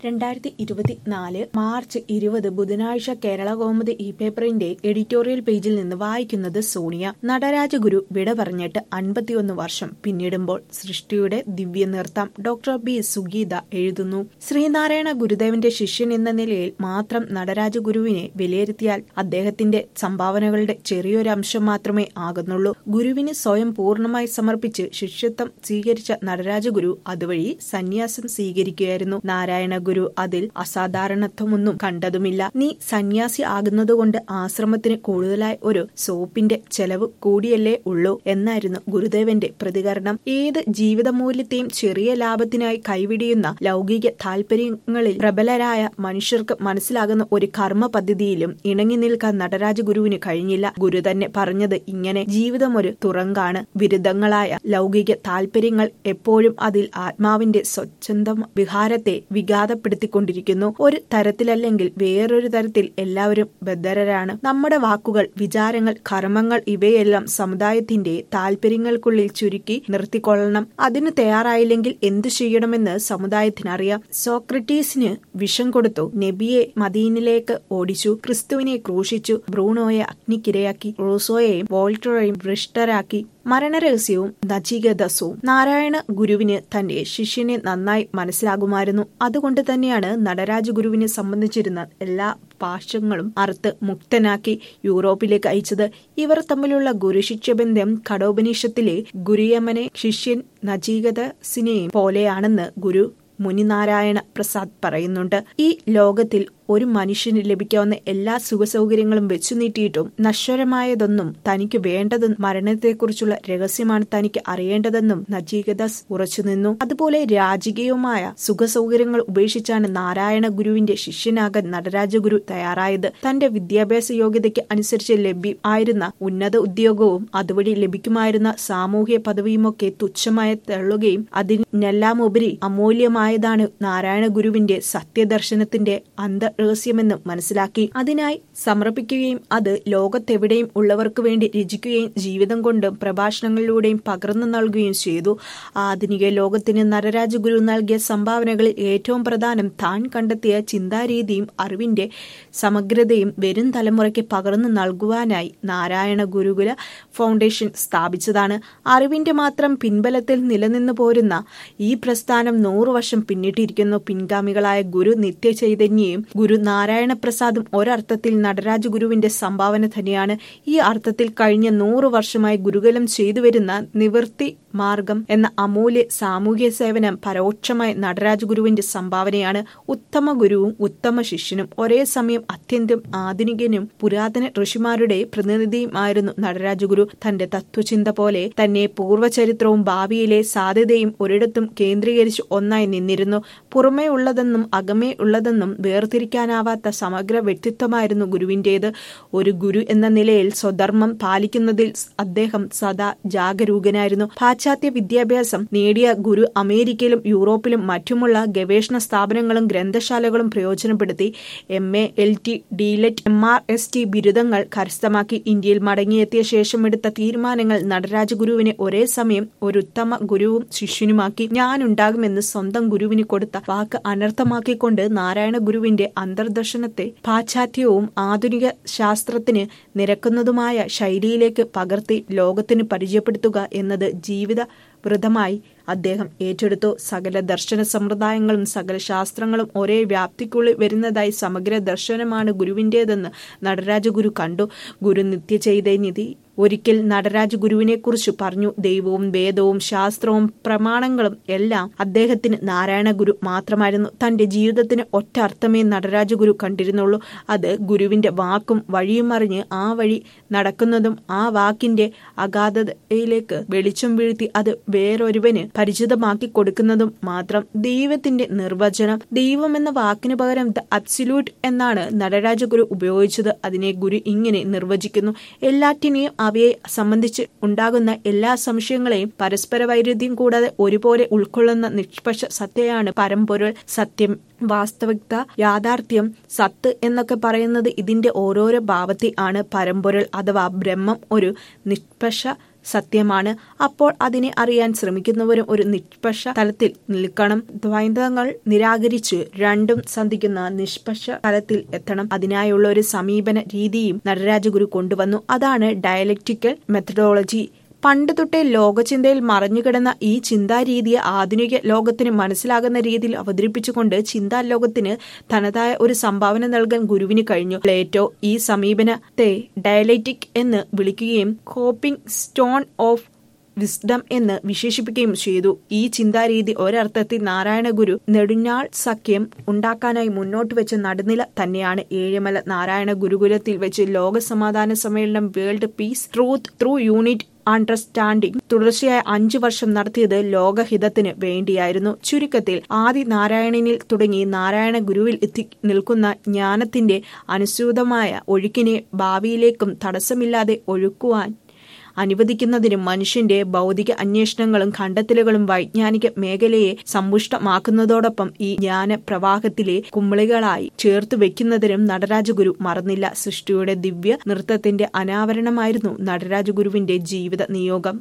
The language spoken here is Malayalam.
രണ്ടായിരത്തി ഇരുപത്തിനാല് മാർച്ച് ഇരുപത് ബുധനാഴ്ച കേരള കൗമുദി ഇ പേപ്പറിന്റെ എഡിറ്റോറിയൽ പേജിൽ നിന്ന് വായിക്കുന്നത് സോണിയ നടരാജഗുരു വിട പറഞ്ഞിട്ട് അൻപത്തിയൊന്ന് വർഷം പിന്നിടുമ്പോൾ സൃഷ്ടിയുടെ ദിവ്യ നൃത്തം ഡോക്ടർ ബി സുഗീത എഴുതുന്നു ശ്രീനാരായണ ഗുരുദേവന്റെ ശിഷ്യൻ എന്ന നിലയിൽ മാത്രം നടരാജഗുരുവിനെ വിലയിരുത്തിയാൽ അദ്ദേഹത്തിന്റെ സംഭാവനകളുടെ ചെറിയൊരു അംശം മാത്രമേ ആകുന്നുള്ളൂ ഗുരുവിന് സ്വയം പൂർണ്ണമായി സമർപ്പിച്ച് ശിഷ്യത്വം സ്വീകരിച്ച നടരാജഗുരു അതുവഴി സന്യാസം സ്വീകരിക്കുകയായിരുന്നു നാരായണ ഗുരു അതിൽ അസാധാരണത്വമൊന്നും കണ്ടതുമില്ല നീ സന്യാസി ആകുന്നതുകൊണ്ട് ആശ്രമത്തിന് കൂടുതലായി ഒരു സോപ്പിന്റെ ചെലവ് കൂടിയല്ലേ ഉള്ളൂ എന്നായിരുന്നു ഗുരുദേവന്റെ പ്രതികരണം ഏത് ജീവിതമൂല്യത്തെയും ചെറിയ ലാഭത്തിനായി കൈവിടിയുന്ന ലൗകിക താല്പര്യങ്ങളിൽ പ്രബലരായ മനുഷ്യർക്ക് മനസ്സിലാകുന്ന ഒരു കർമ്മ പദ്ധതിയിലും ഇണങ്ങി നിൽക്കാൻ നടരാജ ഗുരുവിന് കഴിഞ്ഞില്ല ഗുരു തന്നെ പറഞ്ഞത് ഇങ്ങനെ ജീവിതം ഒരു തുറങ്കാണ് വിരുദ്ധങ്ങളായ ലൗകിക താല്പര്യങ്ങൾ എപ്പോഴും അതിൽ ആത്മാവിന്റെ സ്വച്ഛന്ത വിഹാരത്തെ വിഘാതപ്പെടുത്തിക്കൊണ്ടിരിക്കുന്നു ഒരു തരത്തിലല്ലെങ്കിൽ വേറൊരു തരത്തിൽ എല്ലാവരും ബദ്ധരരാണ് നമ്മുടെ വാക്കുകൾ വിചാരങ്ങൾ കർമ്മങ്ങൾ ഇവയെല്ലാം സമുദായത്തിന്റെ താല്പര്യങ്ങൾക്കുള്ളിൽ ചുരുക്കി നിർത്തിക്കൊള്ളണം അതിന് തയ്യാറായില്ലെങ്കിൽ എന്തു ചെയ്യണമെന്ന് സമുദായത്തിനറിയാം സോക്രട്ടീസിന് വിഷം കൊടുത്തു നബിയെ മദീനിലേക്ക് ഓടിച്ചു ക്രിസ്തുവിനെ ക്രൂശിച്ചു ബ്രൂണോയെ അഗ്നിക്കിരയാക്കി റോസോയെയും വോൾട്ടറെയും ഭ്രഷ്ടരാക്കി മരണരഹസ്യവും നചികേതസവും നാരായണ ഗുരുവിന് തന്റെ ശിഷ്യനെ നന്നായി മനസ്സിലാകുമായിരുന്നു അതുകൊണ്ട് തന്നെയാണ് നടരാജ ഗുരുവിനെ സംബന്ധിച്ചിരുന്ന എല്ലാ പാശങ്ങളും അറുത്ത് മുക്തനാക്കി യൂറോപ്പിലേക്ക് അയച്ചത് ഇവർ തമ്മിലുള്ള ഗുരുശിഷ്യബന്ധം കടോപനിഷത്തിലെ ഗുരുയമനെ ശിഷ്യൻ നചീകതസിനെയും പോലെയാണെന്ന് ഗുരു മുനിനാരായണ പ്രസാദ് പറയുന്നുണ്ട് ഈ ലോകത്തിൽ ഒരു മനുഷ്യന് ലഭിക്കാവുന്ന എല്ലാ സുഖസൗകര്യങ്ങളും വെച്ചു നീട്ടിയിട്ടും നശ്വരമായതൊന്നും തനിക്ക് വേണ്ടതെന്നും മരണത്തെക്കുറിച്ചുള്ള രഹസ്യമാണ് തനിക്ക് അറിയേണ്ടതെന്നും നജീകദാസ് ഉറച്ചുനിന്നു അതുപോലെ രാജകീയവുമായ സുഖസൗകര്യങ്ങൾ ഉപേക്ഷിച്ചാണ് നാരായണ ഗുരുവിന്റെ ശിഷ്യനാകാൻ നടരാജഗുരു തയ്യാറായത് തന്റെ വിദ്യാഭ്യാസ യോഗ്യതയ്ക്ക് അനുസരിച്ച് ലഭ്യം ആയിരുന്ന ഉന്നത ഉദ്യോഗവും അതുവഴി ലഭിക്കുമായിരുന്ന സാമൂഹ്യ പദവിയുമൊക്കെ തുച്ഛമായി തള്ളുകയും അതിനെല്ലാമുപരി അമൂല്യമായതാണ് നാരായണ ഗുരുവിന്റെ സത്യദർശനത്തിന്റെ അന്ത രഹസ്യമെന്ന് മനസ്സിലാക്കി അതിനായി സമർപ്പിക്കുകയും അത് ലോകത്തെവിടെയും ഉള്ളവർക്ക് വേണ്ടി രചിക്കുകയും ജീവിതം കൊണ്ടും പ്രഭാഷണങ്ങളിലൂടെയും പകർന്നു നൽകുകയും ചെയ്തു ആധുനിക ലോകത്തിന് നരരാജ ഗുരു നൽകിയ സംഭാവനകളിൽ ഏറ്റവും പ്രധാനം താൻ കണ്ടെത്തിയ ചിന്താരീതിയും അറിവിന്റെ സമഗ്രതയും വരും തലമുറയ്ക്ക് പകർന്നു നൽകുവാനായി നാരായണ ഗുരുകുല ഫൗണ്ടേഷൻ സ്ഥാപിച്ചതാണ് അറിവിന്റെ മാത്രം പിൻബലത്തിൽ നിലനിന്നു പോരുന്ന ഈ പ്രസ്ഥാനം നൂറു വർഷം പിന്നിട്ടിരിക്കുന്നു പിൻഗാമികളായ ഗുരു നിത്യചൈതന്യയും ഗുരു നാരായണ പ്രസാദും ഒരർത്ഥത്തിൽ നടരാജ ഗുരുവിന്റെ സംഭാവന തന്നെയാണ് ഈ അർത്ഥത്തിൽ കഴിഞ്ഞ നൂറു വർഷമായി ഗുരുകുലം ചെയ്തുവരുന്ന നിവൃത്തി മാർഗം എന്ന അമൂല്യ സാമൂഹ്യ സേവനം പരോക്ഷമായി നടരാജ ഗുരുവിന്റെ സംഭാവനയാണ് ഉത്തമ ഗുരുവും ഉത്തമ ശിഷ്യനും ഒരേ സമയം അത്യന്തം ആധുനികനും പുരാതന ഋഷിമാരുടെ പ്രതിനിധിയുമായിരുന്നു നടരാജ ഗുരു തന്റെ തത്വചിന്ത പോലെ തന്നെ പൂർവ്വചരിത്രവും ഭാവിയിലെ സാധ്യതയും ഒരിടത്തും കേന്ദ്രീകരിച്ച് ഒന്നായി നിന്നിരുന്നു പുറമേ ഉള്ളതെന്നും അകമേ ഉള്ളതെന്നും വേർതിരിക്കാനാവാത്ത സമഗ്ര വ്യക്തിത്വമായിരുന്നു ഗുരുവിന്റേത് ഒരു ഗുരു എന്ന നിലയിൽ സ്വധർമ്മം പാലിക്കുന്നതിൽ അദ്ദേഹം സദാ ജാഗരൂകനായിരുന്നു പാശ്ചാത്യ വിദ്യാഭ്യാസം നേടിയ ഗുരു അമേരിക്കയിലും യൂറോപ്പിലും മറ്റുമുള്ള ഗവേഷണ സ്ഥാപനങ്ങളും ഗ്രന്ഥശാലകളും പ്രയോജനപ്പെടുത്തി M A L T D Litt M R S T ബിരുദങ്ങൾ കരസ്ഥമാക്കി ഇന്ത്യയിൽ മടങ്ങിയെത്തിയ ശേഷം എടുത്ത തീരുമാനങ്ങൾ നടരാജ ഗുരുവിനെ ഒരേ സമയം ഒരു ഉത്തമ ഗുരുവും ശിഷ്യനുമാക്കി ഞാനുണ്ടാകുമെന്ന് സ്വന്തം ഗുരുവിന് കൊടുത്ത വാക്ക് അനർത്ഥമാക്കിക്കൊണ്ട് നാരായണ ഗുരുവിന്റെ അന്തർദർശനത്തെ പാശ്ചാത്യവും ആധുനിക ശാസ്ത്രത്തിന് നിരക്കുന്നതുമായ ശൈലിയിലേക്ക് പകർത്തി ലോകത്തിന് പരിചയപ്പെടുത്തുക എന്നത് ജീവിത വ്രതമായി അദ്ദേഹം ഏറ്റെടുത്തു സകല ദർശന സമ്പ്രദായങ്ങളും സകല ശാസ്ത്രങ്ങളും ഒരേ വ്യാപ്തിക്കുള്ളിൽ വരുന്നതായി സമഗ്ര ദർശനമാണ് ഗുരുവിൻ്റെതെന്ന് നടരാജ ഗുരു കണ്ടു ഗുരു നിത്യചൈതന്യതി ഒരിക്കൽ നടരാജ ഗുരുവിനെ കുറിച്ച് പറഞ്ഞു ദൈവവും വേദവും ശാസ്ത്രവും പ്രമാണങ്ങളും എല്ലാം അദ്ദേഹത്തിന് നാരായണ ഗുരു മാത്രമായിരുന്നു തന്റെ ജീവിതത്തിന് ഒറ്റ അർത്ഥമേ നടരാജ ഗുരു കണ്ടിരുന്നുള്ളൂ അത് ഗുരുവിന്റെ വാക്കും വഴിയും അറിഞ്ഞ് ആ വഴി നടക്കുന്നതും ആ വാക്കിന്റെ അഗാധതയിലേക്ക് വെളിച്ചം വീഴ്ത്തി അത് വേറൊരുവന് പരിചിതമാക്കി കൊടുക്കുന്നതും മാത്രം ദൈവത്തിന്റെ നിർവചനം ദൈവം എന്ന വാക്കിന് പകരം ദ അബ്സല്യൂട്ട് എന്നാണ് നടരാജ ഗുരു ഉപയോഗിച്ചത് അതിനെ ഗുരു ഇങ്ങനെ നിർവചിക്കുന്നു എല്ലാറ്റിനെയും അവയെ സംബന്ധിച്ച് ഉണ്ടാകുന്ന എല്ലാ സംശയങ്ങളെയും പരസ്പര വൈരുദ്ധ്യം കൂടാതെ ഒരുപോലെ ഉൾക്കൊള്ളുന്ന നിഷ്പക്ഷ സത്യമാണ് പരമ്പൊരുൾ സത്യം വാസ്തവികത യാഥാർത്ഥ്യം സത്ത് എന്നൊക്കെ പറയുന്നത് ഇതിന്റെ ഓരോരോ ഭാവത്തെ ആണ് പരമ്പൊരുൾ അഥവാ ബ്രഹ്മം ഒരു നിഷ്പക്ഷ സത്യമാണ് അപ്പോൾ അതിനെ അറിയാൻ ശ്രമിക്കുന്നവരും ഒരു നിഷ്പക്ഷ തലത്തിൽ നിൽക്കണം ദ്വൈതങ്ങൾ നിരാകരിച്ച് രണ്ടും സന്ധിക്കുന്ന നിഷ്പക്ഷ തലത്തിൽ എത്തണം അതിനായുള്ള ഒരു സമീപന രീതിയും നടരാജഗുരു കൊണ്ടുവന്നു അതാണ് ഡയലക്റ്റിക്കൽ മെത്തഡോളജി പണ്ട് തൊട്ടേ ലോകചിന്തയിൽ മറഞ്ഞുകിടന്ന ഈ ചിന്താരീതിയെ ആധുനിക ലോകത്തിന് മനസ്സിലാകുന്ന രീതിയിൽ അവതരിപ്പിച്ചുകൊണ്ട് ചിന്താ ലോകത്തിന് തനതായ ഒരു സംഭാവന നൽകാൻ ഗുരുവിന് കഴിഞ്ഞു പ്ലേറ്റോ ഈ സമീപനത്തെ ഡയലറ്റിക് എന്ന് വിളിക്കുകയും കോപ്പിംഗ് സ്റ്റോൺ ഓഫ് വിസ്ഡം എന്ന് വിശേഷിപ്പിക്കുകയും ചെയ്തു ഈ ചിന്താരീതി ഒരർത്ഥത്തിൽ നാരായണ ഗുരു നെടുഞ്ഞാൾ സഖ്യം ഉണ്ടാക്കാനായി മുന്നോട്ട് വെച്ച നടുനില തന്നെയാണ് ഏഴിമല നാരായണ ഗുരുകുലത്തിൽ വെച്ച് ലോക സമാധാന സമ്മേളനം world peace truth through unit understanding തുടർച്ചയായ അഞ്ചു വർഷം നടത്തിയത് ലോകഹിതത്തിന് വേണ്ടിയായിരുന്നു ചുരുക്കത്തിൽ ആദി നാരായണനിൽ തുടങ്ങി നാരായണ ഗുരുവിൽ എത്തി നിൽക്കുന്ന ജ്ഞാനത്തിന്റെ അനുസൃതമായ ഒഴുക്കിനെ ഭാവിയിലേക്കും തടസ്സമില്ലാതെ ഒഴുക്കുവാൻ അനുവദിക്കുന്നതിനും മനുഷ്യന്റെ ഭൗതിക അന്വേഷണങ്ങളും കണ്ടെത്തലുകളും വൈജ്ഞാനിക മേഖലയെ സമ്പുഷ്ടമാക്കുന്നതോടൊപ്പം ഈ ജ്ഞാന പ്രവാഹത്തിലെ കുമ്മിളികളായി ചേർത്ത് വെക്കുന്നതിനും നടരാജഗുരു മറന്നില്ല സൃഷ്ടിയുടെ ദിവ്യ നൃത്തത്തിന്റെ അനാവരണമായിരുന്നു നടരാജഗുരുവിന്റെ ജീവിത നിയോഗം